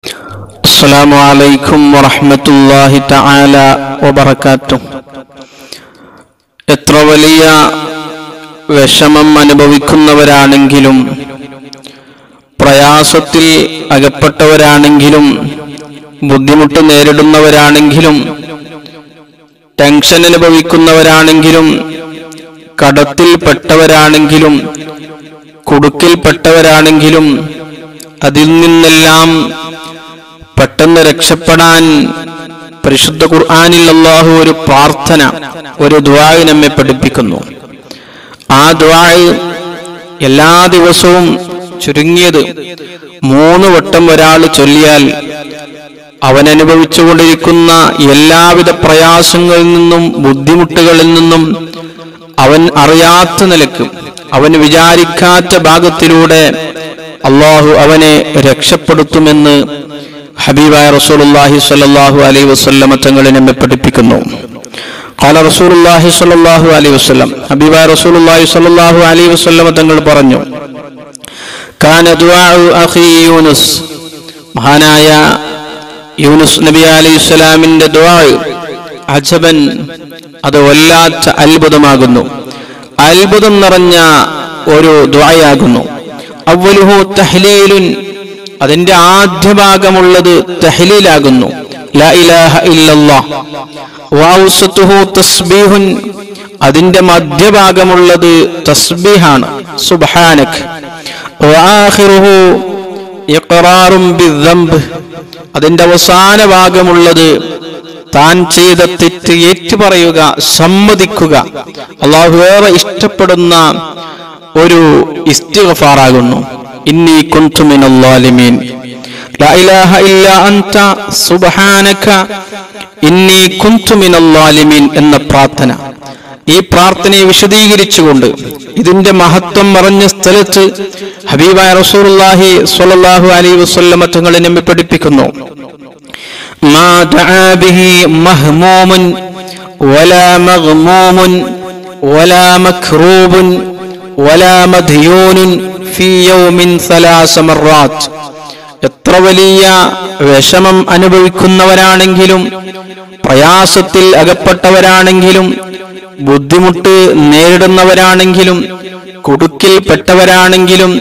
السلام عليكم ورحمة الله تعالى وبركاته എത്ര വലിയ വിഷമം അനുഭവിക്കുന്നവരാണെങ്കിലും പ്രയാസത്തിൽ അകപ്പെട്ടവരാണെങ്കിലും ബുദ്ധിമുട്ട് നേരിടുന്നവരാണെങ്കിലും ടെൻഷൻ അനുഭവിക്കുന്നവരാണെങ്കിലും കടത്തിൽപ്പെട്ടവരാണെങ്കിലും കുടുക്കിൽപ്പെട്ടവരാണെങ്കിലും അതിൽ നിന്നെല്ലാം പെട്ടെന്ന് രക്ഷപ്പെടാൻ പരിശുദ്ധ ഖുർആനിൽ അള്ളാഹു ഒരു പ്രാർത്ഥന ഒരു ദ്വായ് നമ്മെ പഠിപ്പിക്കുന്നു ആ ദ്വായ് എല്ലാ ദിവസവും ചുരുങ്ങിയത് മൂന്ന് വട്ടം ഒരാൾ ചൊല്ലിയാൽ അവൻ അനുഭവിച്ചുകൊണ്ടിരിക്കുന്ന എല്ലാവിധ പ്രയാസങ്ങളിൽ നിന്നും ബുദ്ധിമുട്ടുകളിൽ നിന്നും അവൻ അറിയാത്ത നിലക്ക് അവൻ വിചാരിക്കാത്ത ഭാഗത്തിലൂടെ അള്ളാഹു അവനെ രക്ഷപ്പെടുത്തുമെന്ന് ഹബീബായ റസൂലുള്ളാഹി സ്വല്ലല്ലാഹു അലൈഹി വസല്ലമ തങ്ങൾ നമ്മെ പഠിപ്പിക്കുന്നു قال رسول الله صلى الله عليه وسلم ഹബീബായ റസൂലുള്ളാഹി സ്വല്ലല്ലാഹു അലൈഹി വസല്ലമ തങ്ങൾ പറഞ്ഞു കാന ദുആഉ അഖി യൂനുസ് മഹാനായ യൂനുസ് നബി അലൈഹി സ്വലാമിന്റെ ദുആ അജബൻ അത് വല്ലാത്ത അത്ഭുതമാകുന്നു അത്ഭുതം നിറഞ്ഞ ഒരു ദുആയാകുന്നു അവലുഹു തഹ്ലീലുൻ അതിന്റെ ആദ്യ ഭാഗമുള്ളത് തഹ്ലീലാകുന്നു ലാ ഇലാഹ ഇല്ലല്ലാഹ് വഔസതുഹു തസ്ബീഹുൻ അതിന്റെ മധ്യഭാഗമുള്ളത് തസ്ബീഹാണ് സുബ്ഹാനക് വആഖിറുഹു ഇഖ്റാറും ബിദ്ദംബ് അതിന്റെ അവസാന ഭാഗമുള്ളത് താൻ ചെയ്ത തെറ്റ് ഏറ്റുപറയുക സമ്മതിക്കുക അള്ളാഹു ഏറെ ഇഷ്ടപ്പെടുന്ന ഒരു ഇസ്തിഗ്ഫാറാകുന്നു ഇന്നി കുന്തു മിനല്ലാലിമീൻ ലാ ഇലാഹ ഇല്ലാ അൻത സുബ്ഹാനക ഇന്നി കുന്തു മിനല്ലാലിമീൻ എന്ന പ്രാർത്ഥന ഈ പ്രാർത്ഥനയെ വിശദീകരിച്ചുകൊണ്ട് ഇതിന്റെ മഹത്വം മറഞ്ഞ സ്ഥലത്ത് ഹബീബായ റസൂലുള്ളാഹി സ്വല്ലല്ലാഹു അലൈഹി വസല്ലമ തങ്ങളെ നമ്മെ പഠിപ്പിക്കുന്നു മാ ദആ ബിഹി മഹ്മൂമുൻ വലാ മഗ്മൂമുൻ വലാ മക്റൂബുൻ വലാ മദ്യൂനുൻ ഫീ യൗമിൻ സലാസ മർറാത്ത് എത്ര വലിയ വിഷമം അനുഭവിക്കുന്നവരാണെങ്കിലും പ്രയാസത്തിൽ അകപ്പെട്ടവരാണെങ്കിലും ബുദ്ധിമുട്ട് നേരിടുന്നവരാണെങ്കിലും കുടുക്കിൽപ്പെട്ടവരാണെങ്കിലും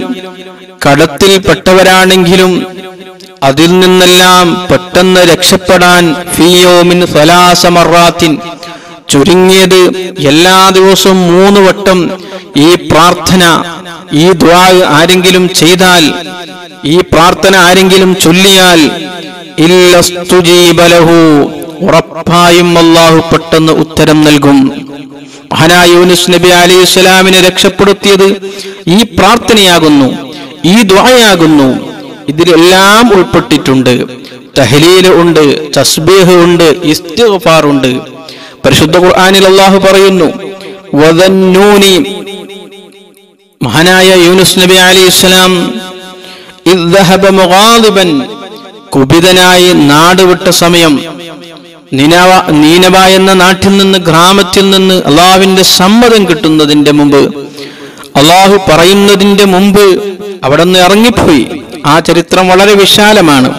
കടത്തിൽപ്പെട്ടവരാണെങ്കിലും അതിൽ നിന്നെല്ലാം പെട്ടെന്ന് രക്ഷപ്പെടാൻ ഫിയോമിൻ സലാസമറാത്തിൻ ചുരുങ്ങിയത് എല്ലാ ദിവസവും മൂന്ന് വട്ടം ഈ പ്രാർത്ഥന ഈ ദ്വാ ആരെങ്കിലും ചെയ്താൽ ഈ പ്രാർത്ഥന ആരെങ്കിലും ചൊല്ലിയാൽ ഇല്ലസ്തുജീബലഹു ഉറപ്പായും അള്ളാഹു പെട്ടെന്ന് ഉത്തരം നൽകും മഹാനായ യൂനുസ് നബി അലൈഹി സ്വലാമിനെ രക്ഷപ്പെടുത്തിയത് ഈ പ്രാർത്ഥനയാകുന്നു ഈ ദ്വായാകുന്നു ഇതിലെല്ലാം ഉൾപ്പെട്ടിട്ടുണ്ട് തഹലീല് ഉണ്ട് തസ്ബീഹ് ഉണ്ട് ഇസ്തിഗ്ഫാർ ഉണ്ട് പരിശുദ്ധ ഖുർആനിൽ അള്ളാഹു പറയുന്നു വദന്നൂനി മഹാനായ യൂനുസ് നബി അലൈഹി സ്വലാം കുപിതനായി നാട് വിട്ട സമയം നിനവ നീനവ എന്ന നാട്ടിൽ നിന്ന് ഗ്രാമത്തിൽ നിന്ന് അള്ളാഹുവിന്റെ സമ്മതം കിട്ടുന്നതിന്റെ മുമ്പ് അള്ളാഹു പറയുന്നതിന്റെ മുമ്പ് അവിടെ നിന്ന് ഇറങ്ങിപ്പോയി ആ ചരിത്രം വളരെ വിശാലമാണ്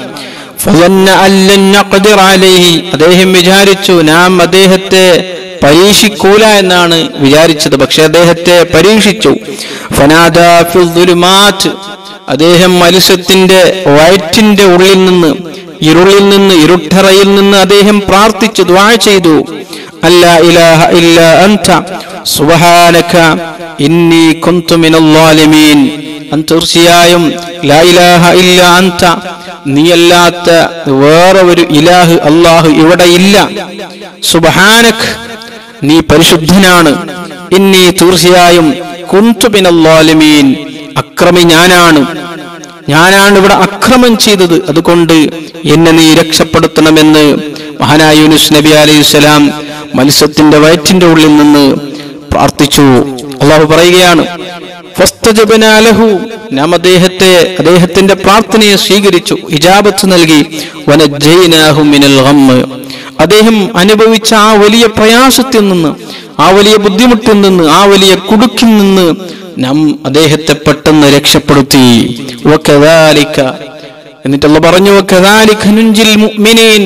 അദ്ദേഹം വിചാരിച്ചു നാം അദ്ദേഹത്തെ പരീക്ഷിക്കൂല എന്നാണ് വിചാരിച്ചത് പക്ഷെ അദ്ദേഹത്തെ പരീക്ഷിച്ചു അദ്ദേഹം മത്സ്യത്തിന്റെ വയറ്റിന്റെ ഉള്ളിൽ നിന്ന് ഇരുളിൽ നിന്ന് ഇരുട്ടറയിൽ നിന്ന് അദ്ദേഹം പ്രാർത്ഥിച്ചു ദ്വാ ചെയ്തു അല്ല ഇലാഹ ഇല്ല അൻത സുബ്ഹാനക ഇന്നി കുന്തു മിനല്ലാലിമീൻ തീർച്ചയായും ലാ ഇലാഹ ഇല്ല അൻത നീയല്ലാത്ത വേറെ ഒരു ഇലാഹ് അള്ളാഹു ഇവിടെ ഇല്ല സുബ്ഹാനക് നീ പരിശുദ്ധനാണ് ഇന്നി തീർച്ചയായും കുന്തു മിനല്ലാലിമീൻ അക്രമി ഞാനാണ് ഞാനാണ് ഇവിടെ അക്രമം ചെയ്തത് അതുകൊണ്ട് എന്നെ നീ രക്ഷപ്പെടുത്തണമെന്ന് മഹാനായ യൂനുസ് നബി അലൈഹി സ്വലാം മത്സ്യത്തിന്റെ വയറ്റിന്റെ ഉള്ളിൽ നിന്ന് പ്രാർത്ഥിച്ചു അള്ളാഹു പറയുകയാണ് നാം അദ്ദേഹത്തെ അദ്ദേഹത്തിന്റെ പ്രാർത്ഥനയെ സ്വീകരിച്ചു ഇജാബത്ത് നൽകി അദ്ദേഹം അനുഭവിച്ച ആ വലിയ പ്രയാസത്തിൽ നിന്ന് ആ വലിയ ബുദ്ധിമുട്ടിൽ നിന്ന് ആ വലിയ കുടുക്കിൽ നിന്ന് നാം അദ്ദേഹത്തെ പെട്ടെന്ന് രക്ഷപ്പെടുത്തി എന്നിട്ടുള്ള പറഞ്ഞു "വകദാലിക നുൻജിൽ മുഅ്മിനീൻ."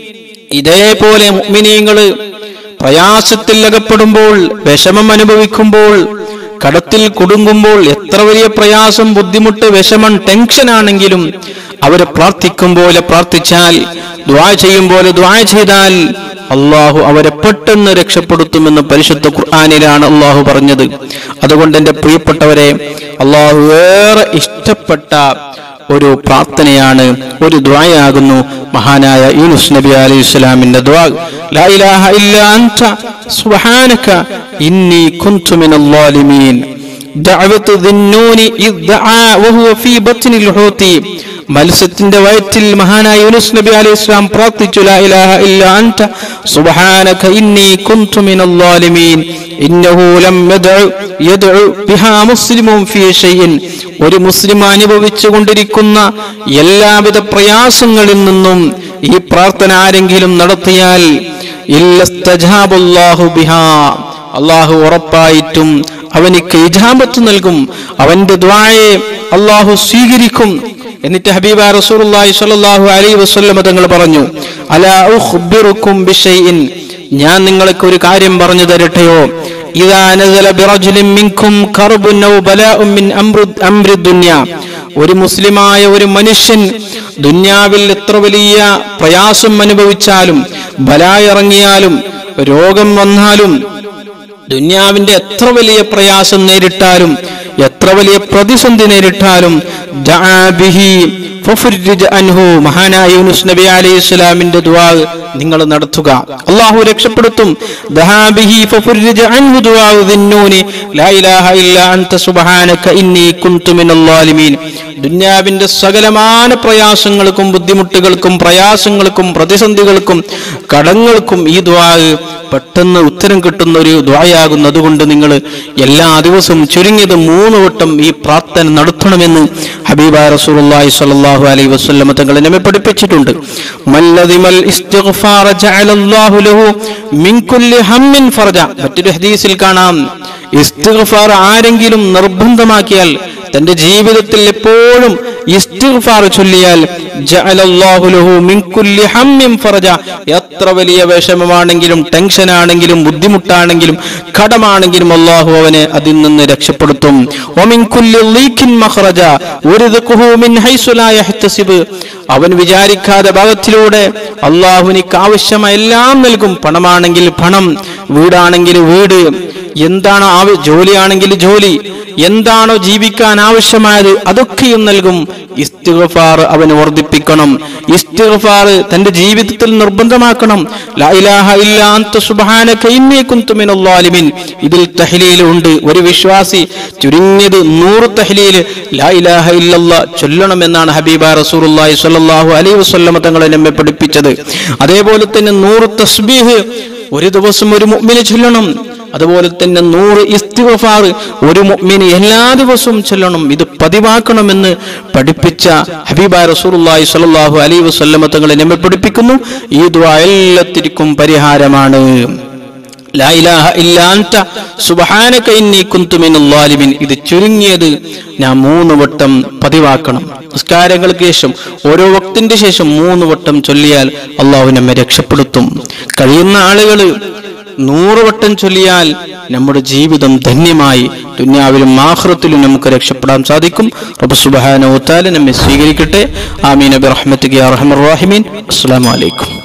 ഇതേപോലെ മുഅ്മിനീങ്ങള് പ്രയാസത്തിൽ അകപ്പെടുമ്പോൾ വിഷമം അനുഭവിക്കുമ്പോൾ കടത്തിൽ കുടുങ്ങുമ്പോൾ എത്ര വലിയ പ്രയാസം ബുദ്ധിമുട്ട് വിഷമം ടെൻഷൻ ആണെങ്കിലും അവര് പ്രാർത്ഥിക്കും പോലെ പ്രാർത്ഥിച്ചാൽ ദ്വാ ചെയ്യും പോലെ ദ്വാ ചെയ്താൽ അള്ളാഹു അവരെ പെട്ടെന്ന് രക്ഷപ്പെടുത്തുമെന്ന് പരിശുദ്ധ ഖുർആാനിലാണ് അള്ളാഹു പറഞ്ഞത് അതുകൊണ്ട് എൻ്റെ പ്രിയപ്പെട്ടവരെ അള്ളാഹു ഏറെ ഇഷ്ടപ്പെട്ട ഒരു പ്രാർത്ഥനയാണ് ഒരു ദ്വായാകുന്നു മഹാനായ യൂനുസ് നബി അലൈഹി ഇസ്ലാമിന്റെ ദ്വാ ലാ ഇലാഹ ഇല്ലാ അൻത സുബ്ഹാനക ഇന്നി കുൻതു മിനൽ ളാലിമീൻ ദഅവത്ത് ദിന്നൂനി ഇദ് ദആ വഹുവ ഫീ ബത്നിൽ ഹൂതി മത്സ്യത്തിന്റെ വയറ്റിൽ മഹാനായ യൂനുസ് നബി അലൈഹി ഇസ്ലാം പ്രാർത്ഥിച്ചു ലാ ഇലാഹ ഇല്ലാ അൻത സുബ്ഹാനക ഇന്നി കുൻതു മിനൽ ളാലിമീൻ ഇന്നഹു ലം യദ്ഉ യദ്ഉ ബിഹാ മുസ്ലിമുൻ ഫീ ഷൈഇൻ ഒരു മുസ്ലിം അനുഭവിച്ചു കൊണ്ടിരിക്കുന്ന എല്ലാവിധ പ്രയാസങ്ങളിൽ നിന്നും ഈ പ്രാർത്ഥന ആരെങ്കിലും നടത്തിയാൽ ഇല്ലസ്തജാബുല്ലാഹു ബിഹാ അള്ളാഹു ഉറപ്പായിട്ടും അവനിക്ക് ഇജാബത്ത് നൽകും അവന്റെ ദ്വായെ അള്ളാഹു സ്വീകരിക്കും എന്നിട്ട് ഹബീബ റസൂലുള്ളാഹി സ്വല്ലല്ലാഹു അലൈഹി വസല്ലം തങ്ങൾ പറഞ്ഞു അലാ ഉഖ്ബിറുക്കും ബിശൈഇൻ ഞാൻ നിങ്ങൾക്ക് ഒരു കാര്യം പറഞ്ഞു തരട്ടെയോ ഇദാ നസല ബിറജുലിൻ മിൻകും കർബുൻ ഔ ബലാഉൻ മിൻ അംറി അംരി ദുനിയ ഒരു മുസ്ലിമായ ഒരു മനുഷ്യൻ ദുന്യാവിൽ എത്ര വലിയ പ്രയാസം അനുഭവിച്ചാലും ബലായിറങ്ങിയാലും രോഗം വന്നാലും ദുന്യാവിന്റെ എത്ര വലിയ പ്രയാസം നേരിട്ടാലും എത്ര വലിയ പ്രതിസന്ധി നേരിട്ടാലും ദഅ ബിഹി ഫഫുർരിജ അൻഹു മഹാനായ യൂനുസ് നബി അലൈഹി സ്വലാമിന്റെ ദുആ നിങ്ങൾ നടത്തുക അള്ളാഹു രക്ഷപ്പെടുത്തും ദഹാ ബിഹി ഫഫുർരിജ അൻഹു ദുആ ദിന്നൂനി ലാ ഇലാഹ ഇല്ലാ അൻത സുബ്ഹാനക ഇന്നി കുൻതു മിനൽ ളാലിമീൻ ദുന്യാവിന്റെ സകലമാന പ്രയാസങ്ങൾക്കും ബുദ്ധിമുട്ടുകൾക്കും പ്രയാസങ്ങൾക്കും പ്രതിസന്ധികൾക്കും കടങ്ങൾക്കും ഈ ദ്വാ പെട്ടെന്ന് ഉത്തരം കിട്ടുന്ന ഒരു ദ്വായാകുന്നു അതുകൊണ്ട് നിങ്ങൾ എല്ലാ ദിവസവും ചുരുങ്ങിയത് മൂന്ന് വട്ടം ഈ പ്രാർത്ഥന നടത്തണമെന്ന് ഹബീബ റസൂലുള്ളാഹി സ്വല്ലല്ലാഹു അലൈഹി വസല്ലം തങ്ങൾ നമ്മെ പഠിപ്പിച്ചിട്ടുണ്ട് മല്ലദിമൽ ഇസ്തിഗ്ഫാറ ജഅലല്ലാഹു ലഹു മിൻ കുല്ലി ഹമ്മിൻ ഫർജ മറ്റൊരു ഹദീസിൽ കാണാം ഇസ്തിഗ്ഫാർ ആരെങ്കിലും നിർബന്ധമാക്കിയാൽ തന്റെ ജീവിതത്തിൽ എപ്പോഴും ഇസ്തിഗ്ഫാർ ചൊല്ലിയാൽ ജഅലല്ലാഹു ലഹു മിൻ കുല്ലി ഹമ്മിൻ ഫർജ എത്ര വലിയ വിഷമമാണെങ്കിലും ടെൻഷൻ ആണെങ്കിലും ബുദ്ധിമുട്ടാണെങ്കിലും കടമാണെങ്കിലും അള്ളാഹു അവനെ അതിൽ നിന്ന് രക്ഷപ്പെടുത്തും വമിൻ കുല്ലി ലീക്കിൻ മഖ്റജ ഉർദഖുഹു മിൻ ഹൈസു ലാ യഹ്തസിബ് അവൻ വിചാരിക്കാതെ ഭാഗത്തിലൂടെ അള്ളാഹുനിക്ക് ആവശ്യമായ എല്ലാം നൽകും പണമാണെങ്കിൽ പണം വീടാണെങ്കിൽ വീട് എന്താണോ ആവ ജോലിയാണെങ്കിൽ ജോലി എന്താണോ ജീവിക്കാൻ ആവശ്യമായത് അതൊക്കെയും നൽകും ഇസ്തിഗ്ഫാർ അവന് വർദ്ധിപ്പിക്കണം ഇസ്തിഗ്ഫാർ തന്റെ ജീവിതത്തിൽ നിർബന്ധമാക്കണം ലാ ഇലാഹ ഇല്ലാ അൻത സുബ്ഹാനക ഇന്നി കുൻതു മിനൽ ളാലിമീൻ ഇതിൽ തഹ്ലീൽ ഉണ്ട് ഒരു വിശ്വാസി ചുരുങ്ങിയത് നൂറ് തഹ്ലീൽ ലാ ഇലാഹ ഇല്ലല്ലാ ചൊല്ലണമെന്നാണ് ഹബീബ റസൂലുള്ളാഹി സ്വല്ലല്ലാഹു അലൈഹി വസല്ലമ തങ്ങളെ നമ്മെ പഠിപ്പിച്ചത് അതേപോലെ തന്നെ നൂറ് തസ്ബീഹ് ഒരു ദിവസം ഒരു മുഅ്മിന് ചൊല്ലണം അതുപോലെ തന്നെ നൂറ് ഇസ്തിഗ്ഫാർ ഒരു മുഅ്മിന് എല്ലാ ദിവസവും ചൊല്ലണം ഇത് പതിവാക്കണമെന്ന് പഠിപ്പിച്ച ഹബീബ റസൂലുള്ളാഹി സ്വല്ലല്ലാഹു അലൈഹി വസല്ലമ തങ്ങളെ നമ്മെ പഠിപ്പിക്കുന്നു ഈ ദുആ എല്ലാത്തിനും പരിഹാരമാണ് ലാ ഇലാഹ ഇല്ലാ അൻത സുബ്ഹാനക ഇന്നി കുൻതു മിനൽ ളാലിമീൻ ഇത് ചുരുങ്ങിയത് ഞാൻ മൂന്ന് വട്ടം പതിവാക്കണം നിസ്കാരങ്ങൾക്ക് ശേഷം ഓരോ വക്തിന്റെ ശേഷം മൂന്ന് വട്ടം ചൊല്ലിയാൽ അള്ളാഹു നമ്മെ രക്ഷപ്പെടുത്തും കഴിയുന്ന ആളുകൾ നൂറ് വട്ടം ചൊല്ലിയാൽ നമ്മുടെ ജീവിതം ധന്യമായി ദുന്യാവിലും ആഹ്റത്തിലും നമുക്ക് രക്ഷപ്പെടാൻ സാധിക്കും റബ്ബ് സുബ്ഹാനഹു വ തആല നമ്മെ സ്വീകരിക്കട്ടെ ആമീൻ ബിറഹ്മതിക യാ അർഹമർ റഹീമീൻ അസ്സലാമു അലൈക്കും